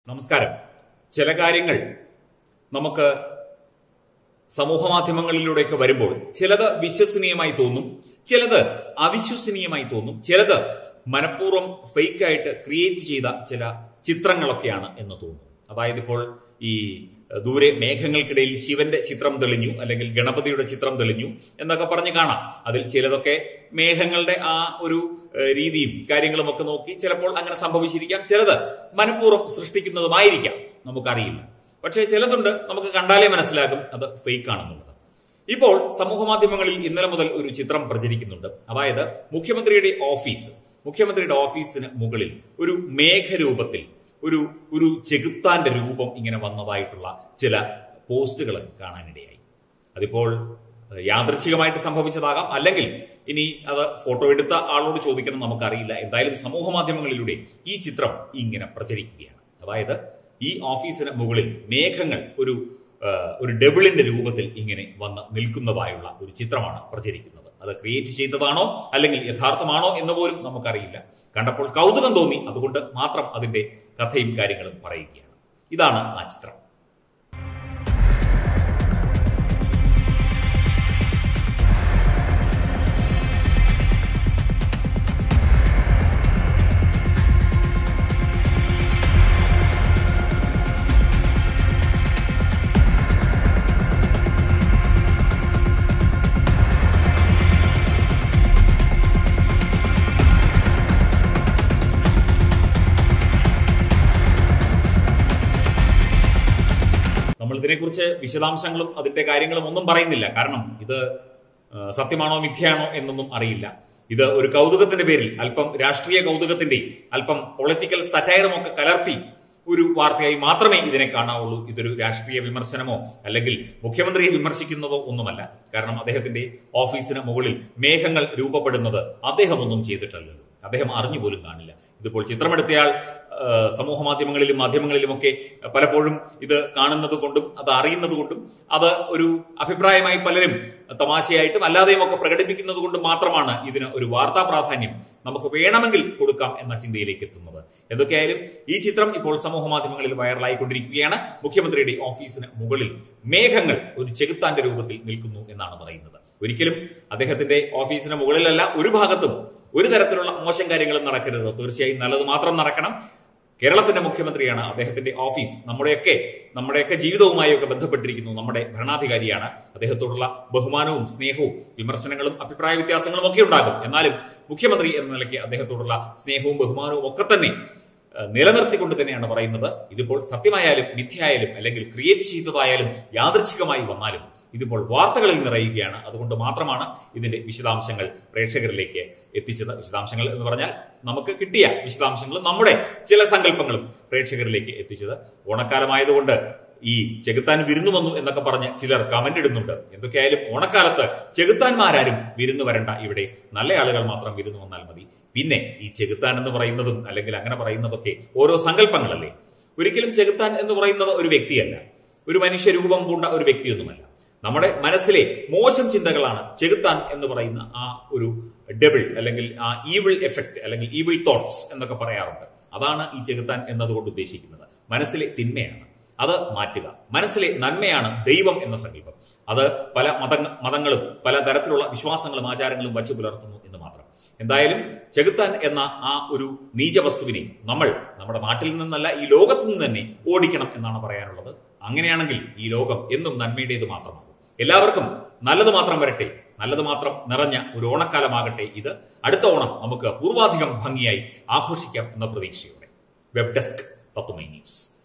നമസ്കാരം ചില കാര്യങ്ങൾ നമുക്ക് സമൂഹ മാധ്യമങ്ങളിലൂടെയൊക്കെ വരുമ്പോൾ ചിലത് വിശ്വസനീയമായി തോന്നും ചിലത് അവിശ്വസനീയമായി തോന്നും ചിലത് മനഃപൂർവ്വം ഫേക്ക് ആയിട്ട് ക്രിയേറ്റ് ചെയ്ത ചില ചിത്രങ്ങളൊക്കെയാണ് എന്ന് തോന്നും അതായത് ഇപ്പോൾ ഈ ദൂരെ മേഘങ്ങൾക്കിടയിൽ ശിവന്റെ ചിത്രം തെളിഞ്ഞു അല്ലെങ്കിൽ ഗണപതിയുടെ ചിത്രം തെളിഞ്ഞു എന്നൊക്കെ പറഞ്ഞ് കാണാം അതിൽ ചിലതൊക്കെ മേഘങ്ങളുടെ ആ ഒരു ഏഹ്, രീതിയും കാര്യങ്ങളും ഒക്കെ നോക്കി ചിലപ്പോൾ അങ്ങനെ സംഭവിച്ചിരിക്കാം ചിലത് മനഃപൂർവ്വം സൃഷ്ടിക്കുന്നതുമായിരിക്കാം നമുക്കറിയില്ല പക്ഷേ ചിലതുണ്ട് നമുക്ക് കണ്ടാലേ മനസ്സിലാകും അത് ഫേക്ക് ആണെന്നുള്ളത് ഇപ്പോൾ സമൂഹ മാധ്യമങ്ങളിൽ ഇന്നലെ മുതൽ ഒരു ചിത്രം പ്രചരിക്കുന്നുണ്ട് അതായത് മുഖ്യമന്ത്രിയുടെ ഓഫീസ് മുഖ്യമന്ത്രിയുടെ ഓഫീസിന് മുകളിൽ ഒരു മേഘരൂപത്തിൽ ഒരു ഒരു ചെകുത്താന്റെ രൂപം ഇങ്ങനെ വന്നതായിട്ടുള്ള ചില പോസ്റ്റുകൾ കാണാനിടയായി അതിപ്പോൾ ഏഹ്, യാദൃച്ഛികമായിട്ട് സംഭവിച്ചതാകാം അല്ലെങ്കിൽ ഇനി അത് ഫോട്ടോ എടുത്ത ആളോട് ചോദിക്കണം നമുക്കറിയില്ല എന്തായാലും സമൂഹ മാധ്യമങ്ങളിലൂടെ ഈ ചിത്രം ഇങ്ങനെ പ്രചരിക്കുകയാണ് അതായത് ഈ ഓഫീസിന് മുകളിൽ മേഘങ്ങൾ ഒരു ഏഹ്, ഒരു ഡബിളിന്റെ രൂപത്തിൽ ഇങ്ങനെ വന്ന് നിൽക്കുന്നതായുള്ള ഒരു ചിത്രമാണ് പ്രചരിക്കുന്നത് അത് ക്രിയേറ്റ് ചെയ്തതാണോ അല്ലെങ്കിൽ യഥാർത്ഥമാണോ എന്ന് പോലും നമുക്കറിയില്ല കണ്ടപ്പോൾ കൗതുകം തോന്നി അതുകൊണ്ട് മാത്രം അതിന്റെ കഥയും കാര്യങ്ങളും പറയുകയാണ് ഇതാണ് ആ ചിത്രം നമ്മൾ ഇതിനെക്കുറിച്ച് വിശദാംശങ്ങളും അതിന്റെ കാര്യങ്ങളും ഒന്നും പറയുന്നില്ല കാരണം ഇത് ആ, സത്യമാണോ മിഥ്യയാണോ എന്നൊന്നും അറിയില്ല ഇത് ഒരു കൗതുകത്തിന്റെ പേരിൽ അല്പം രാഷ്ട്രീയ കൗതുകത്തിന്റെ അല്പം പൊളിറ്റിക്കൽ സറ്റയറും ഒക്കെ കലർത്തി ഒരു വാർത്തയായി മാത്രമേ ഇതിനെ കാണാവുള്ളൂ ഇതൊരു രാഷ്ട്രീയ വിമർശനമോ അല്ലെങ്കിൽ മുഖ്യമന്ത്രിയെ വിമർശിക്കുന്നതോ ഒന്നുമല്ല കാരണം അദ്ദേഹത്തിന്റെ ഓഫീസിന് മുകളിൽ മേഘങ്ങൾ രൂപപ്പെടുന്നത് അദ്ദേഹം ഒന്നും ചെയ്തിട്ടല്ലല്ലോ അദ്ദേഹം അറിഞ്ഞു പോലും കാണില്ല ഇതിപ്പോൾ ചിത്രമെടുത്തയാൾ ആ, സമൂഹ മാധ്യമങ്ങളിലും മാധ്യമങ്ങളിലുമൊക്കെ പലപ്പോഴും ഇത് കാണുന്നത് കൊണ്ടും അത് അറിയുന്നത് കൊണ്ടും അത് ഒരു അഭിപ്രായമായി പലരും തമാശയായിട്ടും അല്ലാതെയും ഒക്കെ പ്രകടിപ്പിക്കുന്നത് കൊണ്ടും മാത്രമാണ് ഇതിന് ഒരു വാർത്താ പ്രാധാന്യം നമുക്ക് വേണമെങ്കിൽ കൊടുക്കാം എന്ന ചിന്തയിലേക്ക് എത്തുന്നത് എന്തൊക്കെയായാലും ഈ ചിത്രം ഇപ്പോൾ സമൂഹ മാധ്യമങ്ങളിൽ വൈറലായിക്കൊണ്ടിരിക്കുകയാണ് മുഖ്യമന്ത്രിയുടെ ഓഫീസിന് മുകളിൽ മേഘങ്ങൾ ഒരു ചെകുത്താന്റെ രൂപത്തിൽ നിൽക്കുന്നു എന്നാണ് പറയുന്നത് ഒരിക്കലും അദ്ദേഹത്തിന്റെ ഓഫീസിന് മുകളിലല്ല ഒരു ഭാഗത്തും ഒരു തരത്തിലുള്ള മോശം കാര്യങ്ങളും നടക്കരുത് തീർച്ചയായും നല്ലത് മാത്രം നടക്കണം കേരളത്തിന്റെ മുഖ്യമന്ത്രിയാണ് അദ്ദേഹത്തിന്റെ ഓഫീസ് നമ്മുടെയൊക്കെ നമ്മുടെയൊക്കെ ജീവിതവുമായി ഒക്കെ ബന്ധപ്പെട്ടിരിക്കുന്നു നമ്മുടെ ഭരണാധികാരിയാണ് അദ്ദേഹത്തോടുള്ള ബഹുമാനവും സ്നേഹവും വിമർശനങ്ങളും അഭിപ്രായ വ്യത്യാസങ്ങളും ഒക്കെ ഉണ്ടാകും എന്നാലും മുഖ്യമന്ത്രി എന്ന നിലയ്ക്ക് അദ്ദേഹത്തോടുള്ള സ്നേഹവും ബഹുമാനവും ഒക്കെ തന്നെ ഏഹ്, നിലനിർത്തിക്കൊണ്ട് തന്നെയാണ് പറയുന്നത് ഇതിപ്പോൾ സത്യമായാലും മിഥ്യയായാലും അല്ലെങ്കിൽ ക്രിയേറ്റ് ചെയ്തതായാലും യാദൃച്ഛികമായി വന്നാലും ഇതിപ്പോൾ വാർത്തകളിൽ നിറയുകയാണ് അതുകൊണ്ട് മാത്രമാണ് ഇതിന്റെ വിശദാംശങ്ങൾ പ്രേക്ഷകരിലേക്ക് എത്തിച്ചത് വിശദാംശങ്ങൾ എന്ന് പറഞ്ഞാൽ നമുക്ക് കിട്ടിയ വിശദാംശങ്ങളും നമ്മുടെ ചില സങ്കല്പങ്ങളും പ്രേക്ഷകരിലേക്ക് എത്തിച്ചത് ഓണക്കാലമായതുകൊണ്ട് ഈ ചെകുത്താൻ വിരുന്നു വന്നു എന്നൊക്കെ പറഞ്ഞ് ചിലർ കമന്റ് ഇടുന്നുണ്ട് എന്തൊക്കെയായാലും ഓണക്കാലത്ത് ചെകുത്താന്മാരാരും വിരുന്നു വരണ്ട ഇവിടെ നല്ല ആളുകൾ മാത്രം വിരുന്നു വന്നാൽ മതി പിന്നെ ഈ ചെകുത്താൻ എന്ന് പറയുന്നതും അല്ലെങ്കിൽ അങ്ങനെ പറയുന്നതൊക്കെ ഓരോ സങ്കല്പങ്ങളല്ലേ ഒരിക്കലും ചെകുത്താൻ എന്ന് പറയുന്നത് ഒരു വ്യക്തിയല്ല ഒരു മനുഷ്യരൂപം പൂണ്ട ഒരു വ്യക്തിയൊന്നുമല്ല നമ്മുടെ മനസ്സിലെ മോശം ചിന്തകളാണ് ചെകുത്താൻ എന്ന് പറയുന്ന ആ ഒരു ഡബിൾ അല്ലെങ്കിൽ ആ ഈവിൾ എഫക്ട് അല്ലെങ്കിൽ ഈവിൾ തോട്ട്സ് എന്നൊക്കെ പറയാറുണ്ട് അതാണ് ഈ ചെകുത്താൻ എന്നതുകൊണ്ട് ഉദ്ദേശിക്കുന്നത് മനസ്സിലെ തിന്മയാണ് അത് മാറ്റുക മനസ്സിലെ നന്മയാണ് ദൈവം എന്ന സങ്കല്പം അത് പല മത മതങ്ങളും പല തരത്തിലുള്ള വിശ്വാസങ്ങളും ആചാരങ്ങളും വച്ചു പുലർത്തുന്നു എന്ന് മാത്രം എന്തായാലും ചെകുത്താൻ എന്ന ആ ഒരു നീചവസ്തുവിനെ നമ്മൾ നമ്മുടെ നാട്ടിൽ നിന്നല്ല ഈ ലോകത്തു നിന്ന് തന്നെ ഓടിക്കണം എന്നാണ് പറയാനുള്ളത് അങ്ങനെയാണെങ്കിൽ ഈ ലോകം എന്നും നന്മയുടേത് മാത്രമാകും എല്ലാവർക്കും നല്ലത് മാത്രം വരട്ടെ നല്ലത് മാത്രം നിറഞ്ഞ ഒരു ഓണക്കാലമാകട്ടെ ഇത് അടുത്ത ഓണം നമുക്ക് പൂർവാധികം ഭംഗിയായി ആഘോഷിക്കാം എന്ന പ്രതീക്ഷയോടെ വെബ് ഡെസ്ക് തത്വമൈ ന്യൂസ്